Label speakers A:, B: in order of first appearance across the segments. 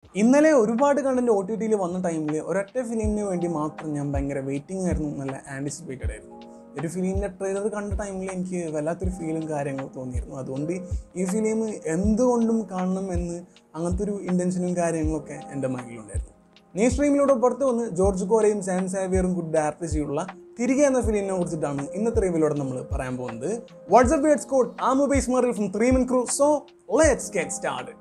A: ഇന്നലെ ഒരുപാട് content O T ടിയിൽ വന്ന ടൈമിൽ ഒരൊറ്റ ഫിലിമിന് വേണ്ടി മാത്രം ഞാൻ ഭയങ്കര വെയിറ്റിംഗ് ആയിരുന്നു നല്ല ആൻറ്റിസിപ്പേറ്റഡ് ആയിരുന്നു ഒരു ഫിലിമിൻ്റെ ട്രെയിലർ കണ്ട ടൈമിൽ എനിക്ക് വല്ലാത്തൊരു ഫീലും കാര്യങ്ങളും തോന്നിയിരുന്നു അതുകൊണ്ട് ഈ ഫിലിം എന്തുകൊണ്ടും കാണണം എന്ന് അങ്ങനത്തെ ഒരു ഇൻറ്റൻഷനും കാര്യങ്ങളൊക്കെ എൻ്റെ മൈൻഡിലുണ്ടായിരുന്നു നീ സ്ട്രീമിലൂടെ പുറത്ത് വന്ന് ജോർജ് കോരയും സാം സാവിയറും കൂടി ഡയറക്റ്റ് ചെയ്യുള്ള തിരികെ എന്ന ഫിലിമിനെ കുറിച്ചിട്ടാണ് ഇന്നത്തെ റിവ്യൂലോടെ നമ്മൾ പറയാൻ പോകുന്നത് വാട്സ്ആപ്പ് വേർഡ്സ് കോഡ് ആ മൊബൈൽ മറിൽ ഫ്രം ത്രീ മൻ ക്രൂ സോ ലെറ്റ്സ് ഗെറ്റ് സ്റ്റാർട്ടഡ്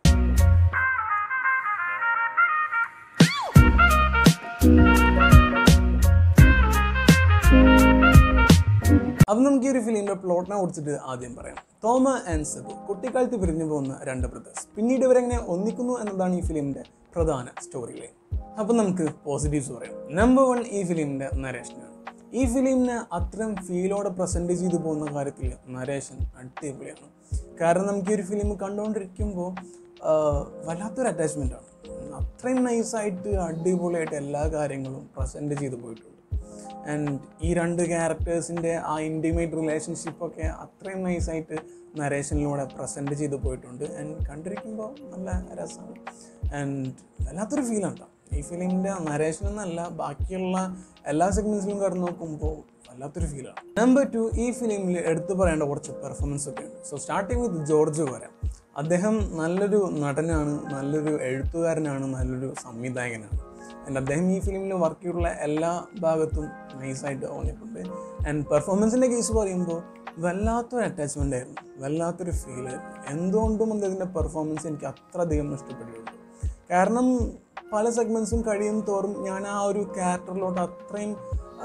A: അപ്പം നമുക്ക് ഈ ഒരു ഫിലിമിന്റെ പ്ലോട്ടിനെ കുറിച്ചിട്ട് ആദ്യം പറയാം തോമ ആൻഡ് സെബു കുട്ടിക്കാലത്ത് പിരിഞ്ഞു പോകുന്ന രണ്ട് ബ്രദേഴ്സ് പിന്നീട് ഇവരെങ്ങനെ ഒന്നിക്കുന്നു എന്നതാണ് ഈ ഫിലിമിന്റെ പ്രധാന സ്റ്റോറി ലൈൻ അപ്പം നമുക്ക് പോസിറ്റീവ്സ് പറയാം നമ്പർ വൺ ഈ ഫിലിമിന്റെ നരേഷനാണ് ഈ ഫിലിമിനെ അത്രയും ഫീലോടെ പ്രസന്റ് ചെയ്തു പോകുന്ന കാര്യത്തിൽ നരേഷൻ അടിപൊളിയാണ് കാരണം നമുക്ക് ഈ ഒരു ഫിലിം കണ്ടുകൊണ്ടിരിക്കുമ്പോൾ വല്ലാത്തൊരു അറ്റാച്ച്മെൻ്റ് ആണ് അത്രയും നൈസായിട്ട് അടിപൊളിയായിട്ട് എല്ലാ കാര്യങ്ങളും പ്രസൻറ്റ് ചെയ്തു പോയിട്ടുണ്ട് ആൻഡ് ഈ രണ്ട് ക്യാരക്ടേഴ്സിൻ്റെ ആ ഇൻറ്റിമേറ്റ് റിലേഷൻഷിപ്പൊക്കെ അത്രയും നൈസായിട്ട് നരേഷനിലൂടെ പ്രസൻറ്റ് ചെയ്ത് പോയിട്ടുണ്ട് ആൻഡ് കണ്ടിരിക്കുമ്പോൾ നല്ല രസമാണ് ആൻഡ് വല്ലാത്തൊരു ഫീലാണ് കേട്ടോ ഈ ഫിലിമിൻ്റെ നരേഷൻ എന്നല്ല ബാക്കിയുള്ള എല്ലാ സെഗ്മെൻസിലും കടന്നു നോക്കുമ്പോൾ വല്ലാത്തൊരു ഫീലാണ് നമ്പർ ടു ഈ ഫിലിമിൽ എടുത്തു പറയേണ്ട കുറച്ച് പെർഫോമൻസ് ഒക്കെ ഉണ്ട് so starting with George Kora അദ്ദേഹം നല്ലൊരു നടനാണ് നല്ലൊരു എഴുത്തുകാരനാണ് നല്ലൊരു സംവിധായകനാണ് ആൻഡ് അദ്ദേഹം ഈ ഫിലിമിൽ വർക്ക് ചെയ്തിട്ടുള്ള എല്ലാ ഭാഗത്തും നൈസായിട്ട് തോന്നിയിട്ടുണ്ട് ആൻഡ് പെർഫോമൻസിൻ്റെ കേസ് പറയുമ്പോൾ വല്ലാത്തൊരു അറ്റാച്ച്മെൻ്റ് ആയിരുന്നു വല്ലാത്തൊരു ഫീൽ ആയിരുന്നു എന്തുകൊണ്ടും അദ്ദേഹത്തിൻ്റെ പെർഫോമൻസ് എനിക്ക് അത്ര അധികം ഇഷ്ടപ്പെട്ടിട്ടുണ്ട് കാരണം പല സെഗ്മെൻസും കഴിയും തോറും ഞാൻ ആ ഒരു ക്യാരക്ടറിലോട്ട് അത്രയും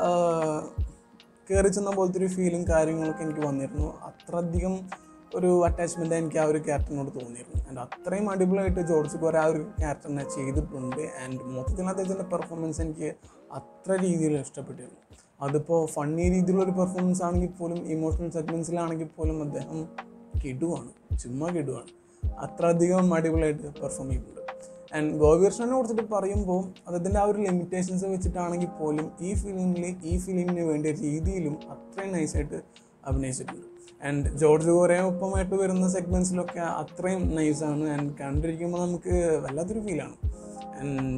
A: കയറി ചെന്ന പോലത്തെ ഒരു ഫീലും കാര്യങ്ങളൊക്കെ എനിക്ക് വന്നിരുന്നു അത്രയധികം ഒരു അറ്റാച്ച്മെൻ്റ് എനിക്ക് ആ ഒരു ക്യാരക്ടറിനോട് തോന്നിയിരുന്നു ആൻഡ് അത്രയും അടിപൊളിയായിട്ട് ജോർജ് കോര ആ ഒരു ക്യാരക്ടറിനെ ചെയ്തിട്ടുണ്ട് ആൻഡ് മൊത്തത്തിൽ അദ്ദേഹത്തിൻ്റെ പെർഫോമൻസ് എനിക്ക് അത്ര രീതിയിൽ ഇഷ്ടപ്പെട്ടിരുന്നു അതിപ്പോൾ ഫണ്ണി രീതിയിലുള്ളൊരു പെർഫോമൻസ് ആണെങ്കിൽ പോലും ഇമോഷണൽ സെഗ്മെൻസിലാണെങ്കിൽ പോലും അദ്ദേഹം കിടുവാണ് ചുമ്മാ കിടുവാണ് അത്ര അധികം അടിപൊളിയായിട്ട് പെർഫോം ചെയ്തിട്ടുണ്ട് ആൻഡ് ഗോപികൃഷ്ണനെ കുറിച്ചിട്ട് പറയുമ്പോൾ അദ്ദേഹത്തിൻ്റെ ആ ഒരു ലിമിറ്റേഷൻസ് വെച്ചിട്ടാണെങ്കിൽ പോലും ഈ ഫിലിമിൽ ഈ ഫിലിമിന് വേണ്ട രീതിയിലും അത്രയും നൈസായിട്ട് അഭിനയിച്ചിട്ടുണ്ട് ആൻഡ് ജോർജ് കോരയൊപ്പമായിട്ട് വരുന്ന സെഗ്മെൻസിലൊക്കെ അത്രയും നൈസാണ് ആൻഡ് കണ്ടിരിക്കുമ്പോൾ നമുക്ക് വല്ലാത്തൊരു ഫീലാണ് ആൻഡ്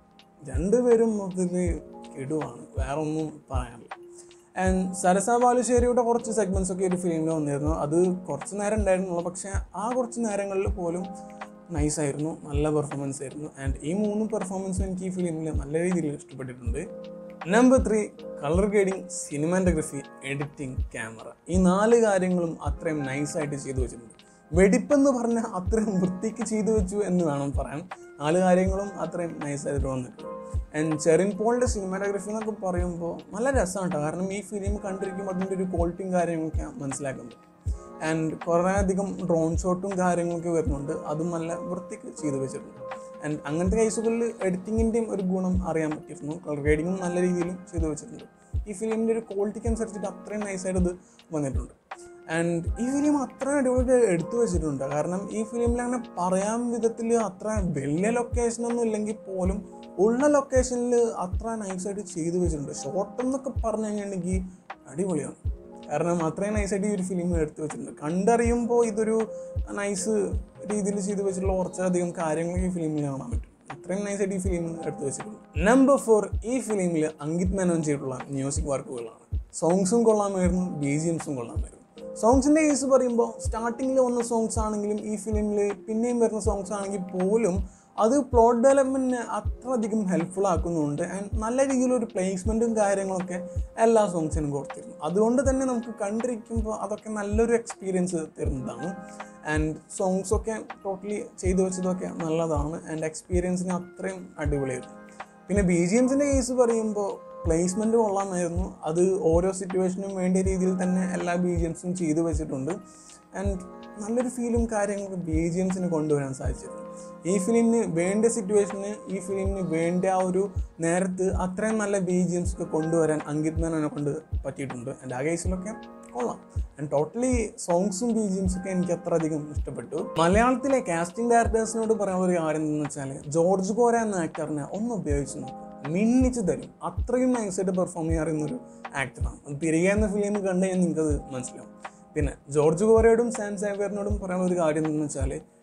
A: രണ്ടുപേരും മൊത്തത്തിൽ കിടുവാണ് വേറെ ഒന്നും പറയാനില്ല ആൻഡ് സരസ ബാലുശ്ശേരിയുടെ കുറച്ച് സെഗ്മെൻസ് ഒക്കെ ഒരു ഫിലിമിൽ വന്നിരുന്നു അത് കുറച്ച് നേരം ഉണ്ടായിരുന്നുള്ളൂ പക്ഷേ ആ കുറച്ച് നേരങ്ങളിൽ പോലും നൈസായിരുന്നു നല്ല പെർഫോമൻസ് ആയിരുന്നു ആൻഡ് ഈ മൂന്ന് പെർഫോമൻസും എനിക്ക് ഈ ഫിലിമിൽ നല്ല രീതിയിൽ ഇഷ്ടപ്പെട്ടിട്ടുണ്ട് number three colour grading cinematography editing camera ഈ നാല് കാര്യങ്ങളും അത്രയും നൈസായിട്ട് ചെയ്തു വെച്ചിട്ടുണ്ട് വെടിപ്പെന്ന് പറഞ്ഞാൽ അത്രയും വൃത്തിക്ക് ചെയ്തു വെച്ചു എന്ന് വേണം പറയാൻ നാല് കാര്യങ്ങളും അത്രയും നൈസായിട്ട് വന്നിട്ടുണ്ട് ആൻഡ് ചെറിൻ പോളിൻ്റെ സിനിമാറ്റോഗ്രഫി എന്നൊക്കെ പറയുമ്പോൾ നല്ല രസമാണ് കേട്ടോ കാരണം ഈ ഫിലിം കണ്ടിരിക്കുമ്പോൾ അതിൻ്റെ ഒരു ക്വാളിറ്റിയും കാര്യങ്ങളൊക്കെ മനസ്സിലാക്കുന്നുണ്ട് ആൻഡ് കുറേ അധികം ഡ്രോൺ ഷോട്ടും കാര്യങ്ങളൊക്കെ വരുന്നുണ്ട് അതും നല്ല വൃത്തിക്ക് ചെയ്തു വെച്ചിട്ടുണ്ട് ആൻഡ് അങ്ങനത്തെ കേസുകളിൽ എഡിറ്റിങ്ങിൻ്റെയും ഒരു ഗുണം അറിയാൻ പറ്റിയിരുന്നു കളർ ഗ്രേഡിങ്ങും നല്ല രീതിയിലും ചെയ്തു വെച്ചിട്ടുണ്ട് ഈ ഫിലിമിൻ്റെ ഒരു ക്വാളിറ്റിക്ക് അനുസരിച്ചിട്ട് അത്രയും നൈസായിട്ട് ഇത് വന്നിട്ടുണ്ട് ആൻഡ് ഈ ഫിലിം അത്ര അടിപൊളിയായിട്ട് എടുത്തു വെച്ചിട്ടുണ്ട് കാരണം ഈ ഫിലിമിൽ അങ്ങനെ പറയാൻ വിധത്തിൽ അത്ര വലിയ ലൊക്കേഷനൊന്നും ഇല്ലെങ്കിൽ പോലും ഉള്ള ലൊക്കേഷനിൽ അത്ര നൈസായിട്ട് ചെയ്തു വെച്ചിട്ടുണ്ട് ഷോർട്ട് എന്നൊക്കെ പറഞ്ഞു കഴിഞ്ഞിട്ടുണ്ടെങ്കിൽ അടിപൊളിയാണ് കാരണം അത്രയും നൈസായിട്ട് ഈ ഒരു ഫിലിം എടുത്തു വെച്ചിട്ടുണ്ട് കണ്ടറിയുമ്പോൾ ഇതൊരു നൈസ് രീതിയിൽ ചെയ്തു വെച്ചിട്ടുള്ള കുറച്ചധികം കാര്യങ്ങൾ ഈ ഫിലിമിൽ കാണാൻ പറ്റും അത്രയും നൈസായിട്ട് ഈ ഫിലിം എടുത്തു വെച്ചിട്ടുണ്ട് നമ്പർ ഫോർ ഈ ഫിലിമിൽ അങ്കിത് മേനോൻ ചെയ്തിട്ടുള്ള മ്യൂസിക് വർക്കുകളാണ് സോങ്സും കൊള്ളാമായിരുന്നു ബി ജി എംസും കൊള്ളാമായിരുന്നു സോങ്സിൻ്റെ കേസ് പറയുമ്പോൾ സ്റ്റാർട്ടിങ്ങിൽ വന്ന സോങ്സ് ആണെങ്കിലും ഈ ഫിലിമിൽ പിന്നെയും വരുന്ന സോങ്സ് ആണെങ്കിൽ പോലും അത് പ്ലോട്ട് ഡെവലപ്മെൻറ്റിനെ അത്രയധികം ഹെൽപ്ഫുൾ ആക്കുന്നുണ്ട് ആൻഡ് നല്ല രീതിയിലൊരു പ്ലേസ്മെൻറ്റും കാര്യങ്ങളൊക്കെ എല്ലാ സോങ്സിനും കൊടുത്തിരുന്നു അതുകൊണ്ട് തന്നെ നമുക്ക് കണ്ടിരിക്കുമ്പോൾ അതൊക്കെ നല്ലൊരു എക്സ്പീരിയൻസ് തരുന്നതാണ് ആൻഡ് സോങ്സൊക്കെ ടോട്ടലി ചെയ്തു വെച്ചതൊക്കെ നല്ലതാണ് ആൻഡ് എക്സ്പീരിയൻസിന് അത്രയും അടിപൊളിയായിരുന്നു പിന്നെ ബി ജി എംസിൻ്റെ കേസ് പറയുമ്പോൾ പ്ലേസ്മെൻറ്റ് കൊള്ളാമായിരുന്നു അത് ഓരോ സിറ്റുവേഷനും വേണ്ട രീതിയിൽ തന്നെ എല്ലാ ബി ജി എംസും ചെയ്തു വെച്ചിട്ടുണ്ട് ആൻഡ് നല്ലൊരു ഫീലും കാര്യങ്ങളൊക്കെ ബി ജി എംസിന് കൊണ്ടുവരാൻ സാധിച്ചിരുന്നു ഈ ഫിലിമിന് വേണ്ട സിറ്റുവേഷന് ഈ ഫിലിമിന് വേണ്ട ആ ഒരു നേരത്ത് അത്രയും നല്ല ബി ജി എംസ് ഒക്കെ കൊണ്ടുവരാൻ അങ്കിത് മേനോനെ കൊണ്ട് പറ്റിയിട്ടുണ്ട് ആൻഡ് ആ കേസിലൊക്കെ കൊള്ളാം ആൻഡ് ടോട്ടലി സോങ്സും ബി ജി എംസ് ഒക്കെ എനിക്ക് അത്ര അധികം ഇഷ്ടപ്പെട്ടു മലയാളത്തിലെ കാസ്റ്റിംഗ് ഡയറക്ടേഴ്സിനോട് പറയാനുള്ള ഒരു കാര്യം എന്താണെന്ന് വെച്ചാൽ ജോർജ് കോര എന്ന ആക്ടറിനെ ഒന്ന് ഉപയോഗിച്ച് നോക്കും മിന്നിച്ച് തരും അത്രയും നൈസായിട്ട് പെർഫോം ചെയ്യാറുന്ന ഒരു ആക്ടറാണ് അത് തിരികെ എന്ന ഫിലിം കണ്ടു കഴിഞ്ഞാൽ നിങ്ങൾക്കത് മനസ്സിലാവും പിന്നെ ജോർജ് കോരയോടും സാം സാവേറിനോടും പറയാനുള്ള ഒരു കാര്യം എന്താണെന്ന് വെച്ചാൽ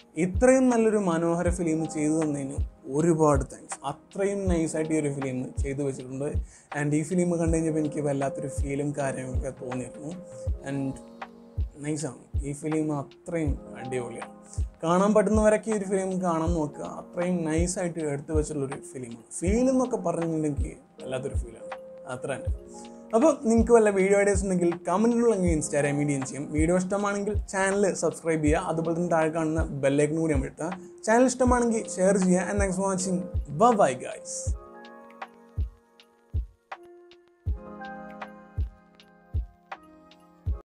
A: ഇത്രയും നല്ലൊരു മനോഹര ഫിലിം ചെയ്തു തന്നതിന് ഒരുപാട് താങ്ക്സ് അത്രയും നൈസായിട്ട് ഈ ഒരു ഫിലിം ചെയ്തു വെച്ചിട്ടുണ്ട് ആൻഡ് ഈ ഫിലിം കണ്ടു കഴിഞ്ഞപ്പോൾ എനിക്ക് വല്ലാത്തൊരു ഫീലും കാര്യങ്ങളൊക്കെ തോന്നിയിരുന്നു ആൻഡ് നൈസാണ് ഈ ഫിലിം അത്രയും അടിപൊളിയാണ് കാണാൻ പറ്റുന്നവരൊക്കെ ഈ ഒരു ഫിലിം കാണാൻ നോക്കുക അത്രയും നൈസായിട്ട് എടുത്തു വെച്ചിട്ടുള്ളൊരു ഫിലിമാണ് ഫീൽ എന്നൊക്കെ പറഞ്ഞിട്ടുണ്ടെങ്കിൽ വല്ലാത്തൊരു ഫീലാണ് അത്ര തന്നെ അപ്പോൾ നിങ്ങൾക്ക് വല്ല വീഡിയോ ഐഡിയാസ് ഉണ്ടെങ്കിൽ കമൻറ്റിലുള്ളെങ്കിൽ ഇൻസ്റ്റാഗ്രാം മീഡിയം ചെയ്യും വീഡിയോ ഇഷ്ടമാണെങ്കിൽ ചാനൽ സബ്സ്ക്രൈബ് ചെയ്യുക അതുപോലെ തന്നെ താഴെ കാണുന്ന ബെല്ലൈക്കനും കൂടി അമഴ്ത്തുക ചാനൽ ഇഷ്ടമാണെങ്കിൽ ഷെയർ ചെയ്യുക and thanks for watching bye guys